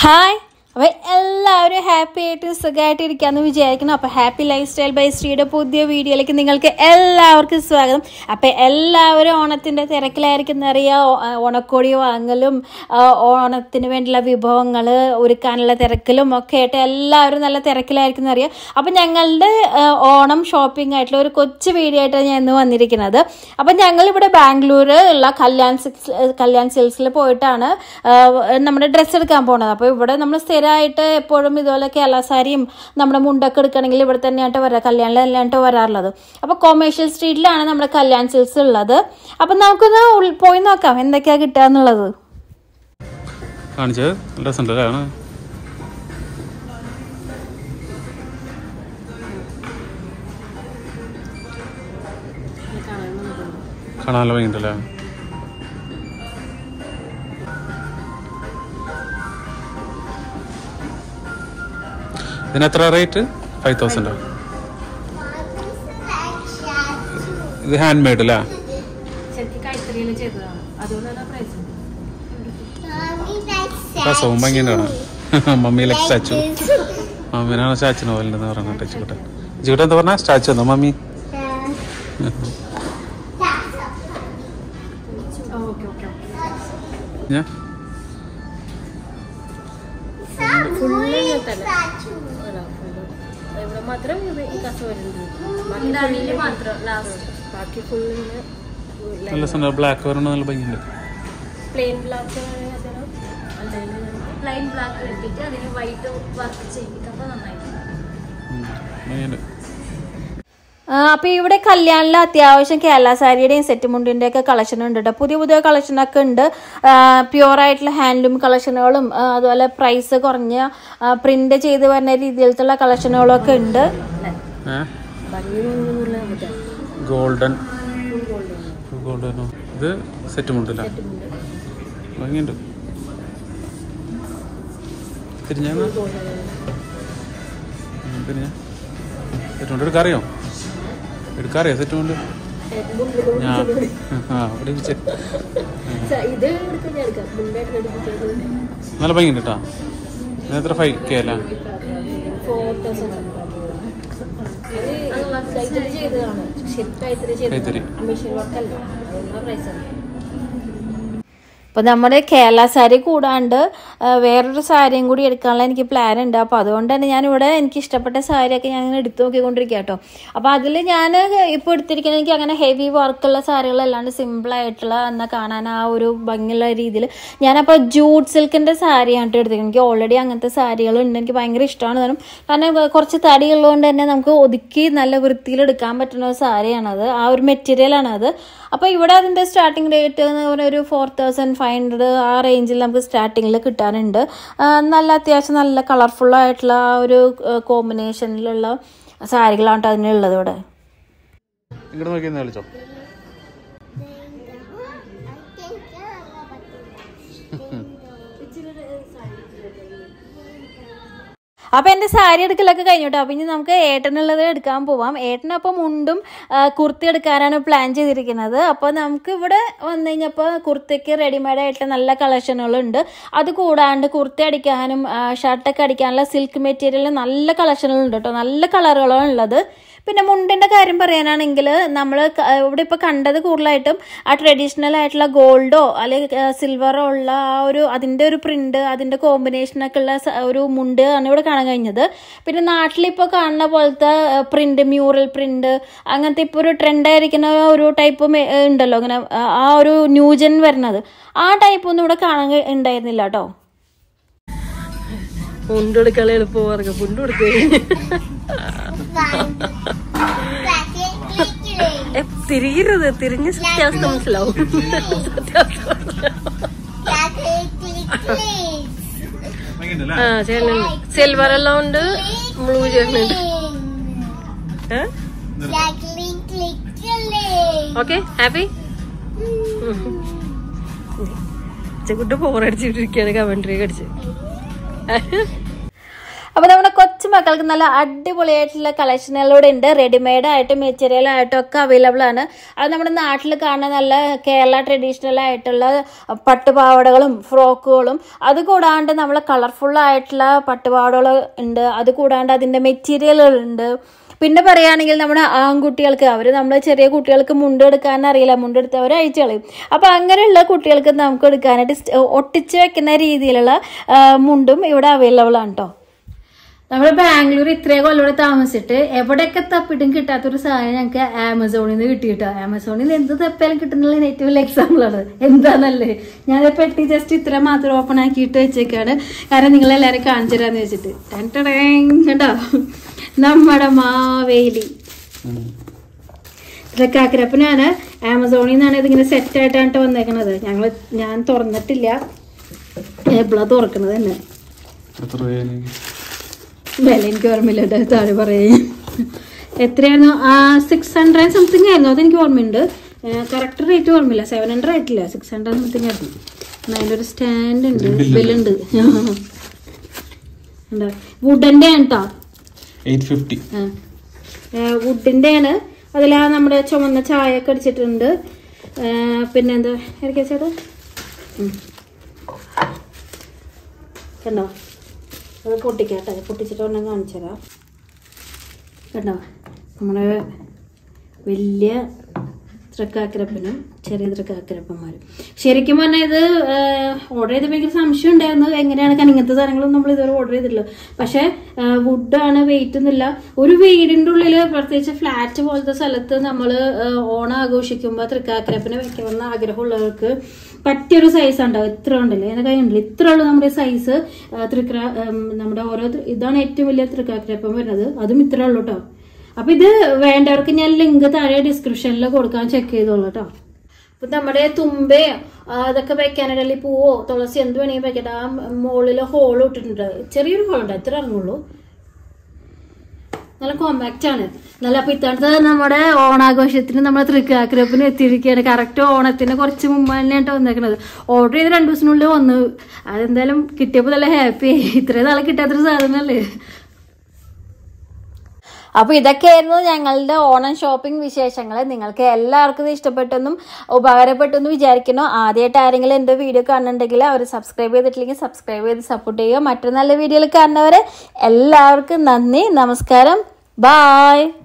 Hi അപ്പോൾ എല്ലാവരും happy ആയിട്ട് സുഖമായിട്ട് ഇരിക്കാമെന്ന് വിചാരിക്കണം അപ്പോൾ ഹാപ്പി ലൈഫ് സ്റ്റൈൽ ബൈ ശ്രീയുടെ പുതിയ വീഡിയോയിലേക്ക് നിങ്ങൾക്ക് എല്ലാവർക്കും സ്വാഗതം അപ്പോൾ എല്ലാവരും ഓണത്തിൻ്റെ തിരക്കിലായിരിക്കും എന്നറിയാം ഓണക്കോടി വാങ്ങലും ആ, ഓണത്തിന് വേണ്ടിയുള്ള വിഭവങ്ങൾ ഒരുക്കാനുള്ള തിരക്കിലും ഒക്കെ ആയിട്ട് എല്ലാവരും നല്ല തിരക്കിലായിരിക്കും എന്നറിയാം അപ്പോൾ ഞങ്ങളുടെ ആ, ഓണം ഷോപ്പിംഗ് ആയിട്ടുള്ള ഒരു കൊച്ചു വീഡിയോ ആയിട്ടാണ് ഞാൻ ഇന്ന് വന്നിരിക്കുന്നത് അപ്പം ഞങ്ങൾ ഇവിടെ ബാംഗ്ലൂർ ഉള്ള കല്യാൺ സിൽക്സ് കല്യാൺ സിൽക്സിൽ പോയിട്ടാണ് ആ, നമ്മുടെ ഡ്രസ്സ് എടുക്കാൻ പോണത് അപ്പോൾ ഇവിടെ നമ്മൾ സ്ഥിരമായിട്ട് എപ്പോഴും ഇതുപോലെ കേരള സാരിയും നമ്മുടെ മുണ്ടൊക്കെ എടുക്കണമെങ്കിൽ ഇവിടെ തന്നെയായിട്ട് വരാം കല്യാണിലല്ലാണ്ട് വരാറുള്ളത് അപ്പോൾ കൊമേഴ്ഷ്യൽ സ്ട്രീറ്റിലാണ് നമ്മുടെ കല്യാൺ സിൽക്സ് ഉള്ളത് അപ്പം നമുക്കൊന്ന് ഉൾ- പോയി നോക്കാം എന്തൊക്കെയാ കിട്ടുക എന്നുള്ളത് കാണിച്ചത് നല്ല രസമുണ്ട് അല്ലേ ആണ് കാണാൻ നല്ല ഭംഗിയുണ്ടല്ലേ ഇതിന് എത്ര റേറ്റ് ഫൈവ് തൗസൻഡോ ഇത് ഹാൻഡ് മെയ്ഡ് അല്ലേ രസവും ഭംഗിയുണ്ടാണ് മമ്മി ലൈക്ക് സ്റ്റാച്ചു മമ്മീനാണ് സ്റ്റാച്ചുന് പോലെ ഉണ്ടെന്ന് പറഞ്ഞിട്ട് ചിക്കട്ടെ ചിക്കട്ടെ എന്താ പറഞ്ഞ സ്റ്റാച്ചു എന്നോ മമ്മി ഞാൻ ഇവിടെ മാത്രം ഇത് ഈ കസ വരുന്നുണ്ട് ബാക്കി ഫുള്ള് നല്ല രസമുണ്ട് ബ്ലാക്ക് വരണ നല്ല ഭംഗിയുണ്ട് പ്ലെയിൻ ബ്ലാക്ക് പ്ലെയിൻ ബ്ലാക്ക് കെട്ടിട്ട് അതിന് വൈറ്റ് വർക്ക് ചെയ്യിക്കുമ്പോൾ നന്നായിരിക്കും ഉം, ഭംഗിയുണ്ട് അപ്പോൾ ഇവിടെ കല്യാണിൽ അത്യാവശ്യം കേരള സാരിയുടെയും സെറ്റ് മുണ്ടിൻ്റെ ഒക്കെ കളക്ഷൻ ഉണ്ട് കേട്ടോ പുതിയ പുതിയ കളക്ഷനൊക്കെ ഉണ്ട് പ്യുവർ ആയിട്ടുള്ള ഹാൻഡ്ലൂം കളക്ഷനുകളും ആ, അതുപോലെ പ്രൈസ് കുറഞ്ഞ പ്രിന്റ് ചെയ്ത് വരുന്ന രീതിയിലത്തുള്ള കളക്ഷനുകളൊക്കെ ഉണ്ട് ഏ ഭംഗി ഒന്നുമില്ല പറ്റാം ഗോൾഡൻ ഗോൾഡനോ ഇത് സെറ്റ് മുണ്ടല്ല ഭംഗിയുണ്ട് തിരിഞ്ഞാ തിരിഞ്ഞ സെറ്റ് മുണ്ട് എടുക്കാറിയോ എടുക്കാറിയോ സെറ്റ് മുണ്ട് ഞാൻ ആ അവിടെ ഇരിച്ച്. ഇത് എടുക്കാൻ ഞാൻ എടുക്കാം മുൻപായിട്ട് എടുക്കുന്നത് നല്ല ഭംഗിയുണ്ട് കേട്ടോ ഇതിന് എത്ര ഫൈവ് കെ അല്ല ഫോർ തൗസൻഡ് ഇത് ഇത് ചെയ്തതാണ് ഷിപ്പായിട്ട് കൈത്തറി. ചെയ്തതാണ് മെഷീൻ വർക്കല്ല അതുകൊണ്ടാണ് പ്രൈസ് ആണ് അപ്പോൾ നമ്മുടെ കേരള സാരി കൂടാണ്ട് ആ, വേറൊരു സാരിയും കൂടി എടുക്കാനുള്ള എനിക്ക് പ്ലാൻ ഉണ്ട് അപ്പോൾ അതുകൊണ്ട് തന്നെ ഞാനിവിടെ എനിക്ക് ഇഷ്ടപ്പെട്ട സാരിയൊക്കെ ഞാൻ ഇങ്ങനെ എടുത്തു നോക്കിക്കൊണ്ടിരിക്കുക കേട്ടോ അപ്പോൾ അതിൽ ഞാൻ ഇപ്പോൾ എടുത്തിരിക്കുന്നത് എനിക്ക് അങ്ങനെ ഹെവി വർക്കുള്ള സാരികളല്ലാണ്ട് സിമ്പിളായിട്ടുള്ള എന്നാൽ കാണാൻ ആ ഒരു ഭംഗിയുള്ള രീതിയിൽ ഞാനപ്പോൾ ജൂട്ട് സിൽക്കിൻ്റെ സാരിയാണ് കേട്ടോ എടുത്തിരിക്കുന്നത് എനിക്ക് ഓൾറെഡി അങ്ങനത്തെ സാരികളുണ്ട് എനിക്ക് ഭയങ്കര ഇഷ്ടമാണ് താനും കാരണം കുറച്ച് തടിയുള്ളതുകൊണ്ട് തന്നെ നമുക്ക് ഒതുക്കി നല്ല വൃത്തിയിൽ എടുക്കാൻ പറ്റുന്ന ഒരു സാരിയാണത് ആ ഒരു മെറ്റീരിയലാണത് അപ്പോൾ ഇവിടെ അതിൻ്റെ സ്റ്റാർട്ടിംഗ് റേറ്റ് എന്ന് പറഞ്ഞാൽ ഒരു ഫോർ തൗസൻഡ് ഫൈവ് ഹൺഡ്രഡ് ആ റേഞ്ചിൽ നമുക്ക് സ്റ്റാർട്ടിങ്ങിൽ കിട്ടാനുണ്ട് ആ, നല്ല അത്യാവശ്യം നല്ല കളർഫുൾ ആയിട്ടുള്ള ആ ഒരു കോമ്പിനേഷനിലുള്ള സാരികളാണ് കേട്ടോ അതിനുള്ളത് ഇവിടെ ഇങ്ങോട്ട് നോക്കി ഒന്ന് കളിച്ചോ അപ്പോൾ എൻ്റെ സാരി എടുക്കലൊക്കെ കഴിഞ്ഞു കേട്ടോ അപ്പോൾ ഇനി നമുക്ക് ഏട്ടനുള്ളത് എടുക്കാൻ പോവാം ഏട്ടനപ്പം മുണ്ടും ആ, കുർത്തി എടുക്കാനാണ് പ്ലാൻ ചെയ്തിരിക്കുന്നത് അപ്പോൾ നമുക്ക് ഇവിടെ വന്നു കഴിഞ്ഞപ്പോൾ കുർത്തിക്ക് റെഡിമെയ്ഡ് ആയിട്ട് നല്ല കളക്ഷനുകളുണ്ട് അത് കൂടാണ്ട് കുർത്തി അടിക്കാനും ആ, ഷർട്ടൊക്കെ അടിക്കാനുള്ള സിൽക്ക് മെറ്റീരിയൽ നല്ല കളക്ഷനുകളുണ്ട് കേട്ടോ നല്ല കളറുകളാണ് ഉള്ളത് പിന്നെ മുണ്ടിൻ്റെ കാര്യം പറയാനാണെങ്കിൽ നമ്മൾ ഇവിടെ ഇപ്പോൾ കണ്ടത് കൂടുതലായിട്ടും ആ ട്രഡീഷണൽ ആയിട്ടുള്ള ഗോൾഡോ അല്ലെങ്കിൽ സിൽവറോ ഉള്ള ആ ഒരു അതിൻ്റെ ഒരു പ്രിന്റ് അതിൻ്റെ കോമ്പിനേഷനൊക്കെ ഉള്ള സ- ഒരു മുണ്ട് ആണ് ഇവിടെ കാണാൻ കഴിഞ്ഞത് പിന്നെ നാട്ടിലിപ്പോൾ കാണുന്ന പോലത്തെ പ്രിന്റ് മ്യൂറൽ പ്രിന്റ് അങ്ങനത്തെ ഇപ്പോൾ ഒരു ട്രെൻഡായിരിക്കുന്ന ഒരു ടൈപ്പ് ഉണ്ടല്ലോ അങ്ങനെ ആ, ആ ഒരു ന്യൂജൻ വരുന്നത് ആ ടൈപ്പ് ഒന്നും ഇവിടെ കാണാൻ കഴി- ഉണ്ടായിരുന്നില്ല കേട്ടോ മുണ്ട് കൊടുക്കാൻ എളുപ്പം പറഞ്ഞു മുണ്ട് കൊടുക്കുക തിരിയരുത് തിരിഞ്ഞ സത്യാവസ്ഥ മനസ്സിലാവും ആ ചേട്ടനുണ്ട് സിൽവർ എല്ലാം ഉണ്ട് ബ്ലൂ ചേട്ടനുണ്ട് ഓക്കെ ഹാപ്പി ചെക്കുട്ട് ബോറടിച്ചിട്ടിരിക്കുകയാണ് കമന്ററി കടിച്ച് അപ്പോൾ നമ്മുടെ കൊച്ചു മക്കൾക്ക് നല്ല അടിപൊളിയായിട്ടുള്ള കളക്ഷനുകളൂടെ ഉണ്ട് റെഡിമെയ്ഡ് ആയിട്ടും മെറ്റീരിയൽ ആയിട്ടും ഒക്കെ അവൈലബിൾ ആണ് അത് നമ്മുടെ നാട്ടിൽ കാണുന്ന നല്ല കേരള ട്രഡീഷണൽ ആയിട്ടുള്ള പട്ടുപാവാടകളും ഫ്രോക്കുകളും അത് കൂടാണ്ട് നമ്മൾ കളർഫുൾ ആയിട്ടുള്ള പട്ടുപാവാടകൾ ഉണ്ട് അത് കൂടാണ്ട് അതിൻ്റെ മെറ്റീരിയലുകൾ ഉണ്ട് പിന്നെ പറയുകയാണെങ്കിൽ നമ്മുടെ ആൺകുട്ടികൾക്ക് അവർ നമ്മൾ ചെറിയ കുട്ടികൾക്ക് മുണ്ട് എടുക്കാൻ അറിയില്ല മുണ്ട് എടുത്ത് അവർ അഴിച്ചു കളയും അപ്പോൾ അങ്ങനെയുള്ള കുട്ടികൾക്ക് നമുക്ക് എടുക്കാനായിട്ട് സ്റ്റ്- ഒട്ടിച്ച് വെക്കുന്ന രീതിയിലുള്ള ആ, മുണ്ടും ഇവിടെ അവൈലബിൾ ആണ് കേട്ടോ നമ്മൾ ബാംഗ്ലൂർ ഇത്രയും കൊല്ലം ഇവിടെ താമസിച്ചിട്ട് എവിടെയൊക്കെ തപ്പിട്ടും കിട്ടാത്തൊരു സാധനം ഞങ്ങൾക്ക് ആമസോണിൽ നിന്ന് കിട്ടി കേട്ടോ ആമസോണിൽ നിന്ന് എന്ത് തപ്പിയാലും കിട്ടുന്നുള്ള ഏറ്റവും വലിയ എക്സാമ്പിൾ ആണ് എന്താന്നല്ലേ ഞാൻ പെട്ടി ജസ്റ്റ് ഇത്ര മാത്രം ഓപ്പൺ ആക്കിയിട്ട് വെച്ചേക്കാണ് കാരണം നിങ്ങളെല്ലാവരും കാണിച്ചു തരാന്ന് വെച്ചിട്ട് ടൻ ടടേങ്. കണ്ടോ നമ്മുടെ മാവേലി തൃക്കാക്കരപ്പനാണ് ആമസോണിൽ നിന്നാണ് ഇതിങ്ങനെ സെറ്റ് ആയിട്ടാണ് വന്നേക്കണത് ഞങ്ങൾ ഞാൻ തുറന്നിട്ടില്ല എപ്പോഴാ തുറക്കണത് തന്നെ എത്ര രൂപയാണ് വില എനിക്ക് ഓർമ്മയില്ല കേട്ടോ താഴെ പറയാൻ എത്രയായിരുന്നു ആ സിക്സ് ഹൺഡ്രഡ് സംതിങ് ആയിരുന്നു അതെനിക്ക് ഓർമ്മയുണ്ട് കറക്റ്റ് റേറ്റ് ഓർമ്മയില്ല സെവൻ ഹൺഡ്രഡ് ആയിട്ടില്ല സിക്സ് ഹൺഡ്രഡ് സംതിങ് ആയിരുന്നു എന്നാ അതിൻ്റെ ഒരു സ്റ്റാൻഡ് ഉണ്ട് ബില്ലുണ്ട് വുഡൻ്റെ ആണ് കേട്ടോ എയ്റ്റ് ഫിഫ്റ്റി വുഡിൻ്റെ ആണ് അതിൽ ആ നമ്മുടെ ചുമന്ന ചായ ഒക്കെ അടിച്ചിട്ടുണ്ട് ആ, പിന്നെന്താ എനിക്ക് ചേട്ടാ കണ്ടോ അത് പൊട്ടിക്കട്ടെ പൊട്ടിച്ചിട്ട് ഒരെണ്ണം കാണിച്ചു തരാം കണ്ടോ നമ്മുടെ വലിയ തൃക്കാക്കരപ്പനും ചെറിയ തൃക്കാക്കരപ്പന്മാരും ശരിക്കും പറഞ്ഞാൽ ഇത് ഓർഡർ ചെയ്തപ്പോൾ എനിക്ക് സംശയം ഉണ്ടായിരുന്നു എങ്ങനെയാണ് കാരണം ഇങ്ങനത്തെ സാധനങ്ങളൊന്നും നമ്മൾ ഇതുവരെ ഓർഡർ ചെയ്തിട്ടില്ല പക്ഷേ വുഡാണ് വെയിറ്റ് ഒന്നുമില്ല ഒരു വീടിൻ്റെ ഉള്ളിൽ പ്രത്യേകിച്ച് ഫ്ലാറ്റ് പോലത്തെ സ്ഥലത്ത് നമ്മൾ ഓണം ആഘോഷിക്കുമ്പോൾ തൃക്കാക്കരപ്പനെ വെക്കണമെന്ന് ആഗ്രഹമുള്ളവർക്ക് പറ്റിയൊരു സൈസ് ഉണ്ടാവും ഇത്ര ഉണ്ടല്ലോ എൻ്റെ കയ്യിലുണ്ടല്ലോ ഇത്ര ഉള്ളൂ നമ്മുടെ സൈസ് തൃക്ര ഉം, നമ്മുടെ ഓരോ തൃ- ഇതാണ് ഏറ്റവും വലിയ തൃക്കാക്കരപ്പം വരുന്നത് അതും ഇത്ര ഉള്ളൂ കേട്ടോ അപ്പൊ ഇത് വേണ്ടവർക്ക് ഞാൻ ലിങ്ക് താഴെ ഡിസ്ക്രിപ്ഷനിൽ കൊടുക്കാൻ ചെക്ക് ചെയ്തോളൂ കേട്ടോ അപ്പൊ നമ്മുടെ തുമ്പയോ ആ, അതൊക്കെ വെക്കാനായിട്ട് അല്ലെങ്കിൽ പൂവോ തുളസി എന്ത് വേണമെങ്കിൽ വെക്കട്ടെ ആ മുകളിൽ ഹോൾ ഇട്ടിട്ടുണ്ട് ചെറിയൊരു ഹോൾ ഉണ്ട് എത്ര ഇറങ്ങുള്ളൂ നല്ല കോമ്പാക്റ്റ് ആണ് നല്ല അപ്പൊ ഇത്തവണത്തെ നമ്മുടെ ഓണാഘോഷത്തിന് നമ്മൾ തൃക്കാക്കരപ്പിന് എത്തിയിരിക്കുകയാണ് കറക്റ്റ് ഓണത്തിന് കുറച്ച് മുമ്പ് തന്നെയാണ് വന്നേക്കണത് ഓർഡർ ചെയ്ത് രണ്ടു ദിവസത്തിനുള്ളിൽ വന്നു അതെന്തായാലും കിട്ടിയപ്പോൾ നല്ല ഹാപ്പി ഇത്രയും നാളെ കിട്ടാത്തൊരു സാധനമല്ലേ അപ്പോൾ ഇതൊക്കെയായിരുന്നു ഞങ്ങളുടെ ഓണം ഷോപ്പിംഗ് വിശേഷങ്ങൾ നിങ്ങൾക്ക് എല്ലാവർക്കും ഇത് ഇഷ്ടപ്പെട്ടെന്നും ഉപകാരപ്പെട്ടെന്നും വിചാരിക്കുന്നു ആദ്യമായിട്ട് ആരെങ്കിലും എൻ്റെ വീഡിയോ കാണുന്നുണ്ടെങ്കിൽ അവർ സബ്സ്ക്രൈബ് ചെയ്തിട്ടില്ലെങ്കിൽ സബ്സ്ക്രൈബ് ചെയ്ത് സപ്പോർട്ട് ചെയ്യുക മറ്റൊരു നല്ല വീഡിയോയിൽ കാണുന്നവരെ എല്ലാവർക്കും നന്ദി നമസ്കാരം ബായ്